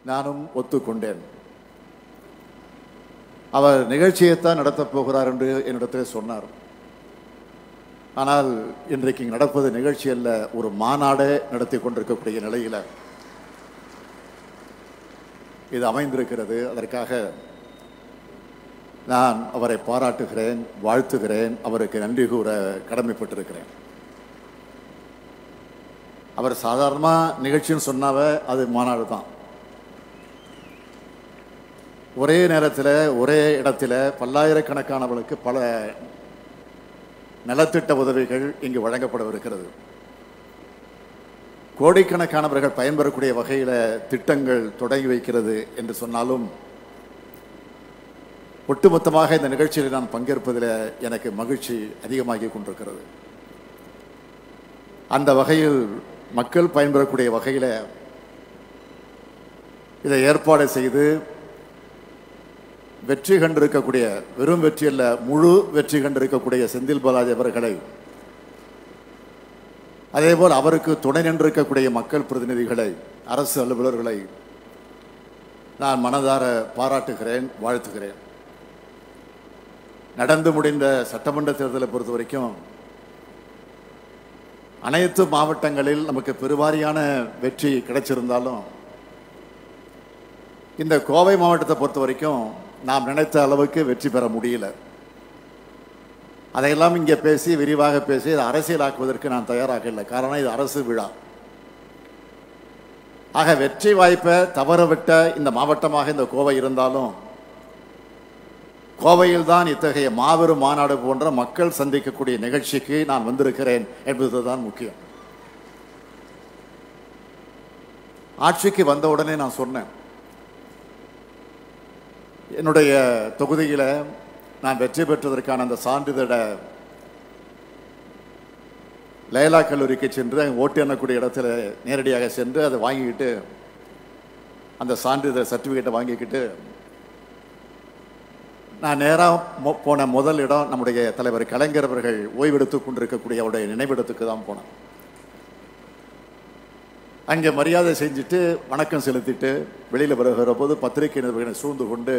நானும் ஒத்துக்கொண்டேன் அவர் நிகழ்ச்சியைத்தான் நடத்தப் போகிறார் என்று என்னிடத்தில் சொன்னார் ஆனால் இன்றைக்கு இங்கு நடப்பது நிகழ்ச்சி அல்ல ஒரு மாநாடே நடத்தி கொண்டிருக்கக்கூடிய நிலையில் இது அமைந்திருக்கிறது அதற்காக நான் அவரை பாராட்டுகிறேன் வாழ்த்துகிறேன் அவருக்கு நன்றி கூற கடமைப்பட்டிருக்கிறேன் அவர் சாதாரணமாக நிகழ்ச்சின்னு சொன்னாவ அது மாநாடு தான் ஒரே நேரத்தில் ஒரே இடத்துல பல்லாயிரக்கணக்கானவர்களுக்கு பல நலத்திட்ட உதவிகள் இங்கு வழங்கப்படவிருக்கிறது கோடிக்கணக்கானவர்கள் பயன்பெறக்கூடிய வகையில் திட்டங்கள் தொடங்கி வைக்கிறது என்று சொன்னாலும் ஒட்டுமொத்தமாக இந்த நிகழ்ச்சியில் நான் பங்கேற்பதில் எனக்கு மகிழ்ச்சி அதிகமாகி கொண்டிருக்கிறது அந்த வகையில் மக்கள் பயன்பெறக்கூடிய வகையில் இதை ஏற்பாடு செய்து வெற்றி கண்டிருக்கக்கூடிய வெறும் வெற்றி அல்ல முழு வெற்றி கண்டிருக்கக்கூடிய செந்தில் பாலாஜி அவர்களை அதேபோல் அவருக்கு துணை நின்றிருக்கக்கூடிய மக்கள் பிரதிநிதிகளை அரசு அலுவலர்களை நான் மனதார பாராட்டுகிறேன் வாழ்த்துகிறேன் நடந்து முடிந்த சட்டமன்ற தேர்தலை பொறுத்த வரைக்கும் அனைத்து மாவட்டங்களில் நமக்கு பெருவாரியான வெற்றி கிடைச்சிருந்தாலும் இந்த கோவை மாவட்டத்தை பொறுத்த வரைக்கும் நாம் நினைத்த அளவுக்கு வெற்றி பெற முடியல அதையெல்லாம் இங்கே பேசி விரிவாக பேசி இதை அரசியலாக்குவதற்கு நான் தயாராக இல்லை காரணம் இது அரசு விழா ஆக வெற்றி வாய்ப்பை தவறவிட்ட இந்த மாவட்டமாக இந்த கோவை இருந்தாலும் கோவையில் தான் இத்தகைய மாபெரும் மாநாடு போன்ற மக்கள் சந்திக்கக்கூடிய நிகழ்ச்சிக்கு நான் வந்திருக்கிறேன் என்பதுதான் முக்கியம் ஆட்சிக்கு வந்த உடனே நான் சொன்னேன் என்னுடைய தொகுதியில் நான் வெற்றி பெற்றதற்கான அந்த சான்றிதழை லைலா கல்லூரிக்கு சென்று அங்கே ஓட்டு எண்ணக்கூடிய இடத்துல நேரடியாக சென்று அதை வாங்கிக்கிட்டு அந்த சான்றிதழ் சர்டிஃபிகேட்டை வாங்கிக்கிட்டு நான் நேராக போன முதல் இடம் நம்முடைய தலைவர் கலைஞர் அவர்கள் ஓய்வெடுத்து கொண்டிருக்கக்கூடிய அவருடைய நினைவிடத்துக்கு தான் போனேன் அங்கே மரியாதை செஞ்சுட்டு வணக்கம் செலுத்திட்டு வெளியில் வருகிற போது பத்திரிகை நிருபர்களை சூழ்ந்து கொண்டு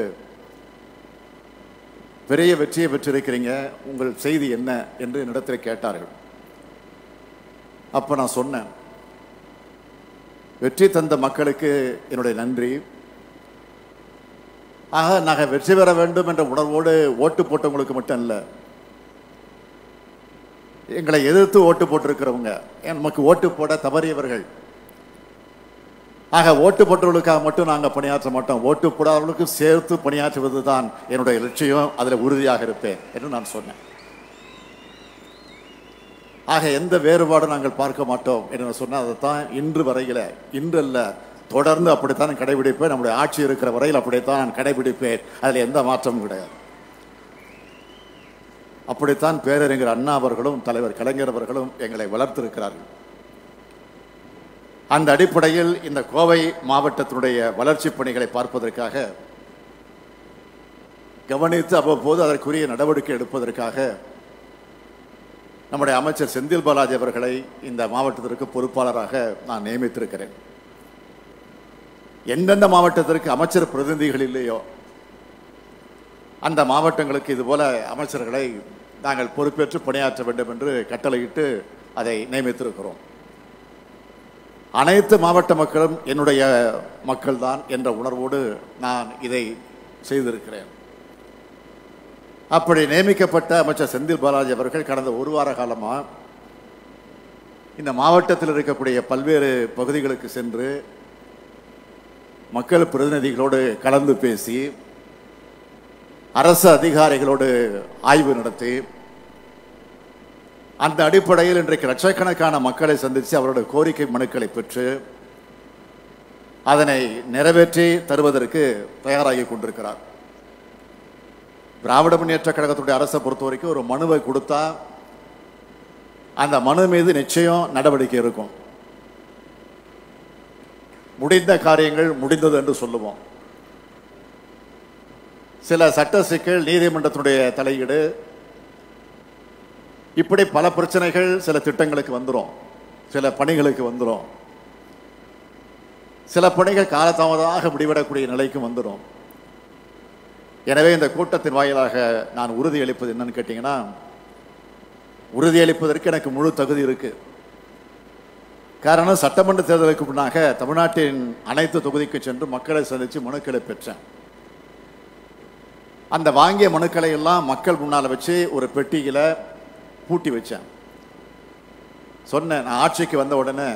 பெரிய வெற்றியை பெற்றிருக்கிறீங்க உங்கள் செய்தி என்ன என்று என்னிடத்தில் கேட்டார்கள் அப்போ நான் சொன்னேன் வெற்றி தந்த மக்களுக்கு என்னுடைய நன்றி ஆக நாங்கள் வெற்றி பெற வேண்டும் என்ற உணர்வோடு ஓட்டு போட்டவங்களுக்கு மட்டும் இல்லை எங்களை எதிர்த்து ஓட்டு போட்டிருக்கிறவங்க நமக்கு ஓட்டு போட தவறியவர்கள் ஆக ஓட்டு போட்டவர்களுக்காக மட்டும் நாங்கள் பணியாற்ற மாட்டோம் ஓட்டு போடாதவர்களுக்கு சேர்த்து பணியாற்றுவது தான் என்னுடைய லட்சியம் அதில் உறுதியாக இருப்பேன் என்று நான் சொன்னேன் ஆக எந்த வேறுபாடும் நாங்கள் பார்க்க மாட்டோம் என்று நான் சொன்னால் அதைத்தான் இன்று வரையில இன்று அல்ல தொடர்ந்து அப்படித்தான் கடைபிடிப்பேன் நம்முடைய ஆட்சி இருக்கிற வரையில் அப்படித்தான் நான் கடைபிடிப்பேன் அதில் எந்த மாற்றமும் கிடையாது அப்படித்தான் பேரறிஞர் அண்ணா அவர்களும் தலைவர் கலைஞர் அவர்களும் எங்களை வளர்த்திருக்கிறார்கள் அந்த அடிப்படையில் இந்த கோவை மாவட்டத்தினுடைய வளர்ச்சி பணிகளை பார்ப்பதற்காக கவனித்து அவ்வப்போது அதற்குரிய நடவடிக்கை எடுப்பதற்காக நம்முடைய அமைச்சர் செந்தில் பாலாஜி அவர்களை இந்த மாவட்டத்திற்கு பொறுப்பாளராக நான் நியமித்திருக்கிறேன் எந்தெந்த மாவட்டத்திற்கு அமைச்சர் பிரதிநிதிகள் இல்லையோ அந்த மாவட்டங்களுக்கு இதுபோல அமைச்சர்களை நாங்கள் பொறுப்பேற்று பணியாற்ற வேண்டும் என்று கட்டளையிட்டு அதை நியமித்திருக்கிறோம் அனைத்து மாவட்ட மக்களும் என்னுடைய மக்கள்தான் என்ற உணர்வோடு நான் இதை செய்திருக்கிறேன் அப்படி நியமிக்கப்பட்ட அமைச்சர் செந்தில் பாலாஜி அவர்கள் கடந்த ஒரு வார காலமாக இந்த மாவட்டத்தில் இருக்கக்கூடிய பல்வேறு பகுதிகளுக்கு சென்று மக்கள் பிரதிநிதிகளோடு கலந்து பேசி அரசு அதிகாரிகளோடு ஆய்வு நடத்தி அந்த அடிப்படையில் இன்றைக்கு லட்சக்கணக்கான மக்களை சந்தித்து அவருடைய கோரிக்கை மனுக்களை பெற்று அதனை நிறைவேற்றி தருவதற்கு தயாராகி கொண்டிருக்கிறார் திராவிட முன்னேற்ற கழகத்துடைய அரசை பொறுத்த வரைக்கும் ஒரு மனுவை கொடுத்தா அந்த மனு மீது நிச்சயம் நடவடிக்கை இருக்கும் முடிந்த காரியங்கள் முடிந்தது என்று சொல்லுவோம் சில சட்ட சிக்கல் நீதிமன்றத்தினுடைய தலையீடு இப்படி பல பிரச்சனைகள் சில திட்டங்களுக்கு வந்துடும் சில பணிகளுக்கு வந்துடும் சில பணிகள் காலதாமதமாக முடிவிடக்கூடிய நிலைக்கும் வந்துடும் எனவே இந்த கூட்டத்தின் வாயிலாக நான் உறுதியளிப்பது என்னன்னு கேட்டீங்கன்னா உறுதியளிப்பதற்கு எனக்கு முழு தகுதி இருக்கு காரணம் சட்டமன்ற தேர்தலுக்கு முன்னாக தமிழ்நாட்டின் அனைத்து தொகுதிக்கு சென்று மக்களை சந்தித்து மனுக்களை பெற்றேன் அந்த வாங்கிய மனுக்களை எல்லாம் மக்கள் முன்னால் வச்சு ஒரு பெட்டியில பூட்டி வச்சேன் சொன்னேன் நான் ஆட்சிக்கு வந்த உடனே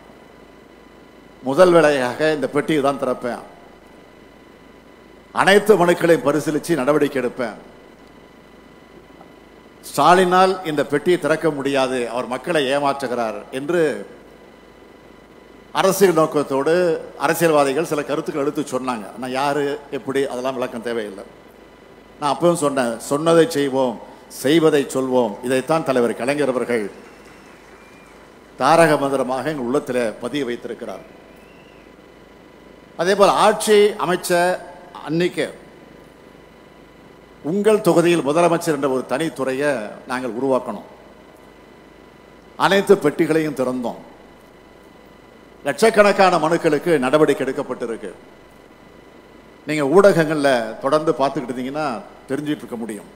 முதல் வேலையாக இந்த பெட்டியை தான் திறப்பேன் அனைத்து மனுக்களையும் பரிசீலித்து நடவடிக்கை எடுப்பேன் ஸ்டாலினால் இந்த பெட்டியை திறக்க முடியாது அவர் மக்களை ஏமாற்றுகிறார் என்று அரசியல் நோக்கத்தோடு அரசியல்வாதிகள் சில கருத்துக்கள் எடுத்து சொன்னாங்க ஆனால் யாரு எப்படி அதெல்லாம் விளக்கம் தேவையில்லை நான் அப்பவும் சொன்னேன் சொன்னதை செய்வோம் செய்வதை சொல்வோம் இதைத்தான் தலைவர் கலைஞர் அவர்கள் தாரக மந்திரமாக எங்கள் உள்ளத்தில் பதிய வைத்திருக்கிறார் அதே போல் ஆட்சி அமைச்ச அன்னைக்கு உங்கள் தொகுதியில் முதலமைச்சர் என்ற ஒரு தனித்துறையை நாங்கள் உருவாக்கணும் அனைத்து பெட்டிகளையும் திறந்தோம் லட்சக்கணக்கான மனுக்களுக்கு நடவடிக்கை எடுக்கப்பட்டிருக்கு நீங்க ஊடகங்கள்ல தொடர்ந்து பார்த்துக்கிட்டு இருந்தீங்கன்னா தெரிஞ்சிட்டு இருக்க முடியும்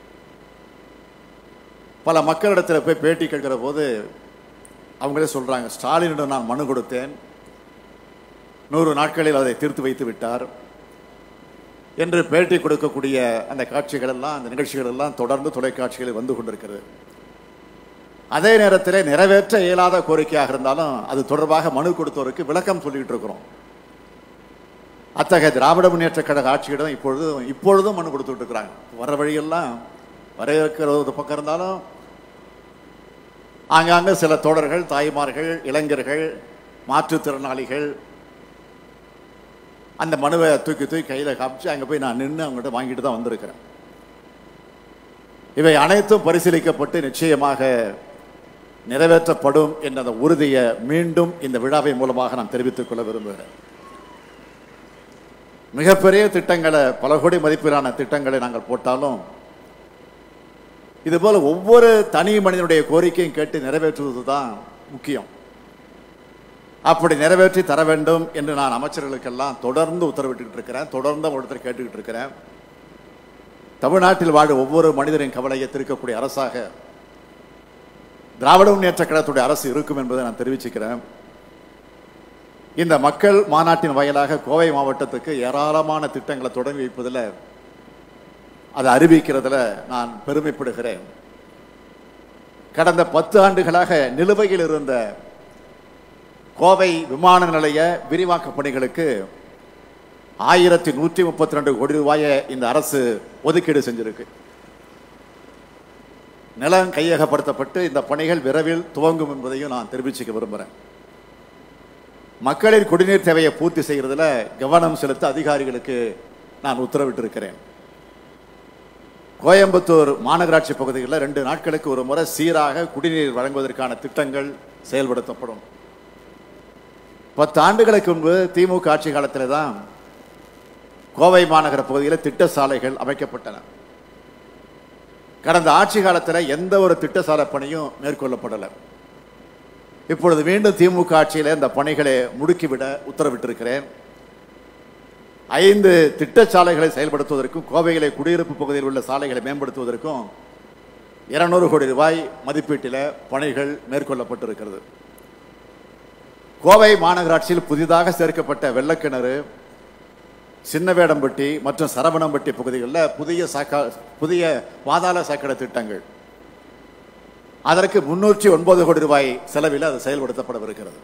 பல மக்களிடத்துல போய் பேட்டி கேட்கிற போது அவங்களே சொல்றாங்க ஸ்டாலினிடம் நான் மனு கொடுத்தேன் நூறு நாட்களில் அதை தீர்த்து வைத்து விட்டார் என்று பேட்டி கொடுக்கக்கூடிய அந்த காட்சிகள் எல்லாம் அந்த நிகழ்ச்சிகள் எல்லாம் தொடர்ந்து தொலைக்காட்சிகளில் வந்து கொண்டிருக்கிறது அதே நேரத்தில் நிறைவேற்ற இயலாத கோரிக்கையாக இருந்தாலும் அது தொடர்பாக மனு கொடுத்தவருக்கு விளக்கம் சொல்லிட்டு இருக்கிறோம் அத்தகைய திராவிட முன்னேற்ற கழக ஆட்சியிடம் இப்பொழுதும் இப்பொழுதும் மனு கொடுத்துட்டு இருக்கிறாங்க வர வழியெல்லாம் வரவேற்கிற ஒரு பக்கம் இருந்தாலும் ஆங்காங்க சில தோழர்கள் தாய்மார்கள் இளைஞர்கள் மாற்றுத்திறனாளிகள் அந்த மனுவை தூக்கி தூக்கி கையில் காமிச்சு அங்கே போய் நான் நின்று அவங்ககிட்ட வாங்கிட்டு தான் வந்திருக்கிறேன் இவை அனைத்தும் பரிசீலிக்கப்பட்டு நிச்சயமாக நிறைவேற்றப்படும் என்ற அந்த உறுதியை மீண்டும் இந்த விழாவின் மூலமாக நான் தெரிவித்துக் கொள்ள விரும்புகிறேன் மிகப்பெரிய திட்டங்களை பல கோடி மதிப்பிலான திட்டங்களை நாங்கள் போட்டாலும் இதுபோல ஒவ்வொரு தனி மனிதனுடைய கோரிக்கையும் கேட்டு நிறைவேற்றுவது தான் முக்கியம் அப்படி நிறைவேற்றி தர வேண்டும் என்று நான் அமைச்சர்களுக்கெல்லாம் தொடர்ந்து உத்தரவிட்டுக்கிட்டு இருக்கிறேன் தொடர்ந்து ஒருத்தர் கேட்டுக்கிட்டு இருக்கிறேன் தமிழ்நாட்டில் வாழும் ஒவ்வொரு மனிதரின் கவலையை தீர்க்கக்கூடிய அரசாக திராவிட முன்னேற்ற கழகத்துடைய அரசு இருக்கும் என்பதை நான் தெரிவிச்சுக்கிறேன் இந்த மக்கள் மாநாட்டின் வாயிலாக கோவை மாவட்டத்துக்கு ஏராளமான திட்டங்களை தொடங்கி வைப்பதில் அதை அறிவிக்கிறதுல நான் பெருமைப்படுகிறேன் கடந்த பத்து ஆண்டுகளாக நிலுவையில் இருந்த கோவை விமான நிலைய விரிவாக்க பணிகளுக்கு ஆயிரத்தி நூற்றி முப்பத்தி ரெண்டு கோடி ரூபாயை இந்த அரசு ஒதுக்கீடு செஞ்சிருக்கு நிலம் கையகப்படுத்தப்பட்டு இந்த பணிகள் விரைவில் துவங்கும் என்பதையும் நான் தெரிவிச்சுக்க விரும்புகிறேன் மக்களின் குடிநீர் தேவையை பூர்த்தி செய்கிறதுல கவனம் செலுத்த அதிகாரிகளுக்கு நான் உத்தரவிட்டிருக்கிறேன் கோயம்புத்தூர் மாநகராட்சி பகுதிகளில் ரெண்டு நாட்களுக்கு ஒரு முறை சீராக குடிநீர் வழங்குவதற்கான திட்டங்கள் செயல்படுத்தப்படும் பத்து ஆண்டுகளுக்கு முன்பு திமுக ஆட்சி காலத்தில் தான் கோவை மாநகர பகுதியில் திட்ட சாலைகள் அமைக்கப்பட்டன கடந்த ஆட்சி காலத்தில் எந்த ஒரு திட்ட சாலை பணியும் மேற்கொள்ளப்படலை இப்பொழுது மீண்டும் திமுக ஆட்சியில் இந்த பணிகளை முடுக்கிவிட உத்தரவிட்டிருக்கிறேன் ஐந்து திட்ட சாலைகளை செயல்படுத்துவதற்கும் கோவையிலே குடியிருப்பு பகுதியில் உள்ள சாலைகளை மேம்படுத்துவதற்கும் இருநூறு கோடி ரூபாய் மதிப்பீட்டில் பணிகள் மேற்கொள்ளப்பட்டிருக்கிறது கோவை மாநகராட்சியில் புதிதாக சேர்க்கப்பட்ட வெள்ளக்கிணறு சின்னவேடம்பட்டி மற்றும் சரவணம்பட்டி பகுதிகளில் புதிய சாக்கா புதிய பாதாள சாக்கடை திட்டங்கள் அதற்கு முன்னூற்றி ஒன்பது கோடி ரூபாய் செலவில் அது செயல்படுத்தப்படவிருக்கிறது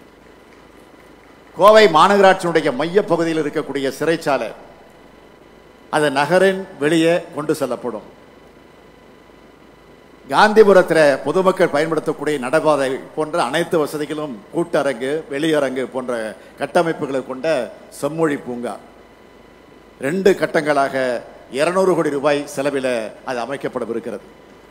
கோவை மாநகராட்சியினுடைய மைய பகுதியில் இருக்கக்கூடிய சிறைச்சாலை அது நகரின் வெளியே கொண்டு செல்லப்படும் காந்திபுரத்தில் பொதுமக்கள் பயன்படுத்தக்கூடிய நடைபாதை போன்ற அனைத்து வசதிகளும் கூட்டரங்கு வெளியரங்கு போன்ற கட்டமைப்புகளை கொண்ட செம்மொழி பூங்கா ரெண்டு கட்டங்களாக இருநூறு கோடி ரூபாய் செலவில் அது அமைக்கப்படவிருக்கிறது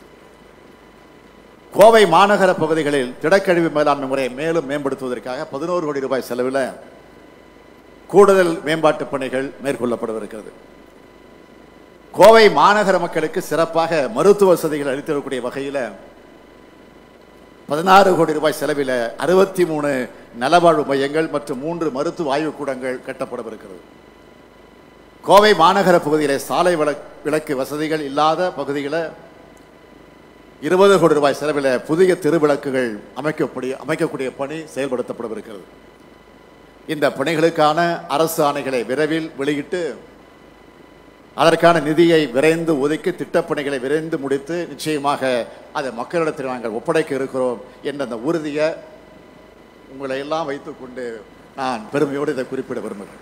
கோவை மாநகர பகுதிகளில் திடக்கழிவு மேலாண்மை முறையை மேலும் மேம்படுத்துவதற்காக பதினோரு கோடி ரூபாய் செலவில் கூடுதல் மேம்பாட்டு பணிகள் மேற்கொள்ளப்படவிருக்கிறது கோவை மாநகர மக்களுக்கு சிறப்பாக மருத்துவ வசதிகள் அளித்திடக்கூடிய வகையில் பதினாறு கோடி ரூபாய் செலவில் அறுபத்தி மூணு நலவாழ்வு மையங்கள் மற்றும் மூன்று மருத்துவ ஆய்வுக்கூடங்கள் கட்டப்படவிருக்கிறது கோவை மாநகர பகுதியிலே சாலை விளக் விளக்கு வசதிகள் இல்லாத பகுதியில் இருபது கோடி ரூபாய் செலவில் புதிய திருவிளக்குகள் அமைக்கக்கூடிய அமைக்கக்கூடிய பணி செயல்படுத்தப்படவிருக்கிறது இந்த பணிகளுக்கான அரசு ஆணைகளை விரைவில் வெளியிட்டு அதற்கான நிதியை விரைந்து ஒதுக்கி திட்டப்பணிகளை விரைந்து முடித்து நிச்சயமாக அதை மக்களிடத்தில் நாங்கள் ஒப்படைக்க இருக்கிறோம் என்ற அந்த உறுதியை உங்களை எல்லாம் வைத்துக்கொண்டு நான் பெருமையோடு இதை குறிப்பிட விரும்புகிறேன்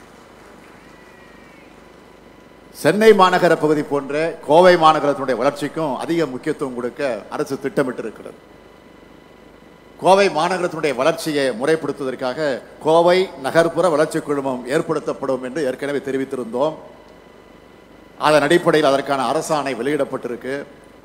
சென்னை மாநகர பகுதி போன்ற கோவை மாநகரத்தினுடைய வளர்ச்சிக்கும் அதிக முக்கியத்துவம் கொடுக்க அரசு திட்டமிட்டு இருக்கிறது கோவை மாநகரத்தினுடைய வளர்ச்சியை முறைப்படுத்துவதற்காக கோவை நகர்ப்புற வளர்ச்சி குழுமம் ஏற்படுத்தப்படும் என்று ஏற்கனவே தெரிவித்திருந்தோம் அதன் அடிப்படையில் அதற்கான அரசாணை வெளியிடப்பட்டிருக்கு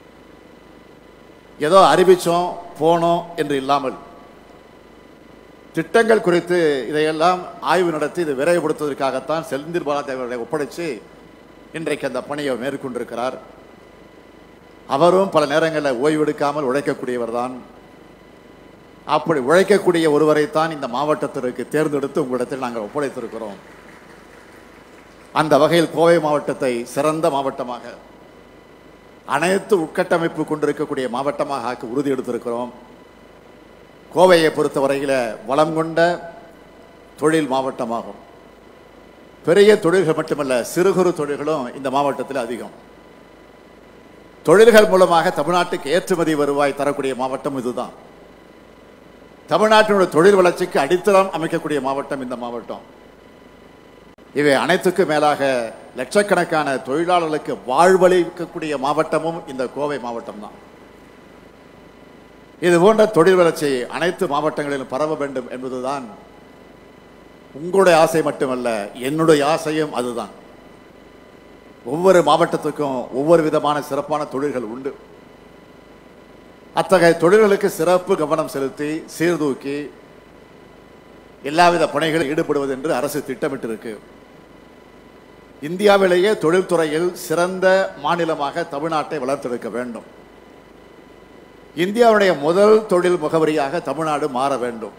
ஏதோ அறிவிச்சோம் போனோம் என்று இல்லாமல் திட்டங்கள் குறித்து இதையெல்லாம் ஆய்வு நடத்தி இதை விரைவுபடுத்துவதற்காகத்தான் செந்தில் பாலாஜி அவர்களை ஒப்படைச்சு இன்றைக்கு அந்த பணியை மேற்கொண்டிருக்கிறார் அவரும் பல நேரங்களில் ஓய்வெடுக்காமல் உழைக்கக்கூடியவர் தான் அப்படி உழைக்கக்கூடிய ஒருவரைத்தான் இந்த மாவட்டத்திற்கு தேர்ந்தெடுத்து உங்களிடத்தில் நாங்கள் ஒப்படைத்திருக்கிறோம் அந்த வகையில் கோவை மாவட்டத்தை சிறந்த மாவட்டமாக அனைத்து உட்கட்டமைப்பு கொண்டிருக்கக்கூடிய மாவட்டமாக ஆக்க உறுதி எடுத்திருக்கிறோம் கோவையை பொறுத்தவரையில் வளம் கொண்ட தொழில் மாவட்டமாகும் பெரிய தொழில்கள் மட்டுமல்ல சிறு குறு தொழில்களும் இந்த மாவட்டத்தில் அதிகம் தொழில்கள் மூலமாக தமிழ்நாட்டுக்கு ஏற்றுமதி வருவாய் தரக்கூடிய மாவட்டம் இதுதான் தமிழ்நாட்டினுடைய தொழில் வளர்ச்சிக்கு அடித்தளம் அமைக்கக்கூடிய மாவட்டம் இந்த மாவட்டம் இவை அனைத்துக்கும் மேலாக லட்சக்கணக்கான தொழிலாளர்களுக்கு வாழ்வளிக்கக்கூடிய மாவட்டமும் இந்த கோவை மாவட்டம் தான் இது போன்ற தொழில் வளர்ச்சி அனைத்து மாவட்டங்களிலும் பரவ வேண்டும் என்பதுதான் உங்களுடைய ஆசை மட்டுமல்ல என்னுடைய ஆசையும் அதுதான் ஒவ்வொரு மாவட்டத்துக்கும் ஒவ்வொரு விதமான சிறப்பான தொழில்கள் உண்டு அத்தகைய தொழில்களுக்கு சிறப்பு கவனம் செலுத்தி சீர்தூக்கி எல்லாவித பணிகளில் ஈடுபடுவது என்று அரசு திட்டமிட்டிருக்கு இந்தியாவிலேயே தொழில்துறையில் சிறந்த மாநிலமாக தமிழ்நாட்டை வளர்த்தெடுக்க வேண்டும் இந்தியாவுடைய முதல் தொழில் முகவரியாக தமிழ்நாடு மாற வேண்டும்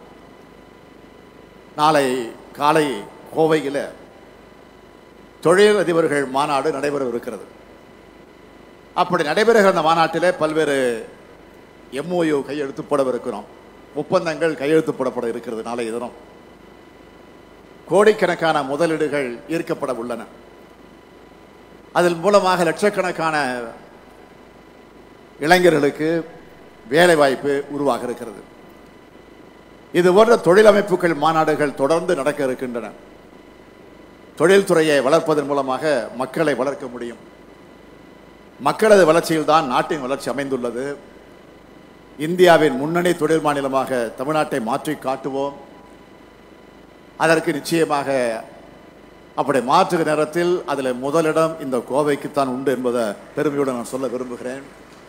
நாளை காலை கோவையில் தொழில் அதிபர்கள் மாநாடு நடைபெறவிருக்கிறது அப்படி நடைபெறுகிற அந்த மாநாட்டில் பல்வேறு எம்ஓயு கையெழுத்து போடவிருக்கிறோம் ஒப்பந்தங்கள் கையெழுத்து போடப்பட இருக்கிறது நாளைய தினம் கோடிக்கணக்கான முதலீடுகள் ஈர்க்கப்பட உள்ளன அதன் மூலமாக லட்சக்கணக்கான இளைஞர்களுக்கு வேலை வாய்ப்பு உருவாக இருக்கிறது இது போன்ற தொழில் அமைப்புகள் மாநாடுகள் தொடர்ந்து நடக்க இருக்கின்றன தொழில்துறையை வளர்ப்பதன் மூலமாக மக்களை வளர்க்க முடியும் மக்களது வளர்ச்சியில் தான் நாட்டின் வளர்ச்சி அமைந்துள்ளது இந்தியாவின் முன்னணி தொழில் மாநிலமாக தமிழ்நாட்டை மாற்றி காட்டுவோம் அதற்கு நிச்சயமாக அப்படி மாற்றுகிற நேரத்தில் அதில் முதலிடம் இந்த கோவைக்குத்தான் உண்டு என்பதை பெருமையுடன் நான் சொல்ல விரும்புகிறேன்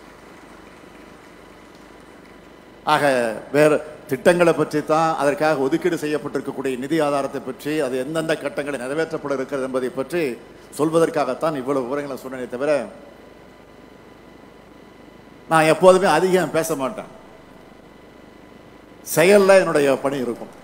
ஆக வேறு திட்டங்களை பற்றி தான் அதற்காக ஒதுக்கீடு செய்யப்பட்டிருக்கக்கூடிய நிதி ஆதாரத்தை பற்றி அது எந்தெந்த கட்டங்களில் நிறைவேற்றப்பட இருக்கிறது என்பதை பற்றி சொல்வதற்காகத்தான் இவ்வளவு விவரங்களை சொன்னேனே தவிர நான் எப்போதுமே அதிகம் பேச மாட்டேன் செயலில் என்னுடைய பணி இருக்கும்